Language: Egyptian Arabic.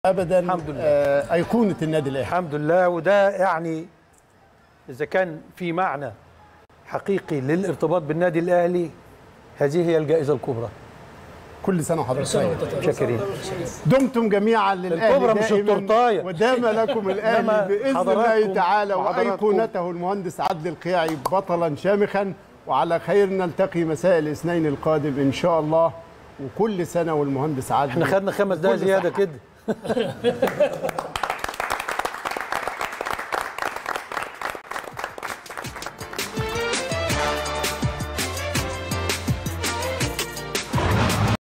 ابدا الحمد لله. آه ايقونه النادي الاهلي الحمد لله وده يعني اذا كان في معنى حقيقي للارتباط بالنادي الاهلي هذه هي الجائزه الكبرى كل سنه وحضرتك طيب شاكرين دمتم جميعا للاهلي الكبرى مش دائماً، التورتاية. ودام لكم الاهلي إنما باذن الله حضراتكم تعالى وحضراتكم. وايقونته المهندس عدلي القيعي بطلا شامخا وعلى خير نلتقي مساء الاثنين القادم ان شاء الله وكل سنه والمهندس عادل احنا خدنا خمس دقايق كل زياده صحة. كده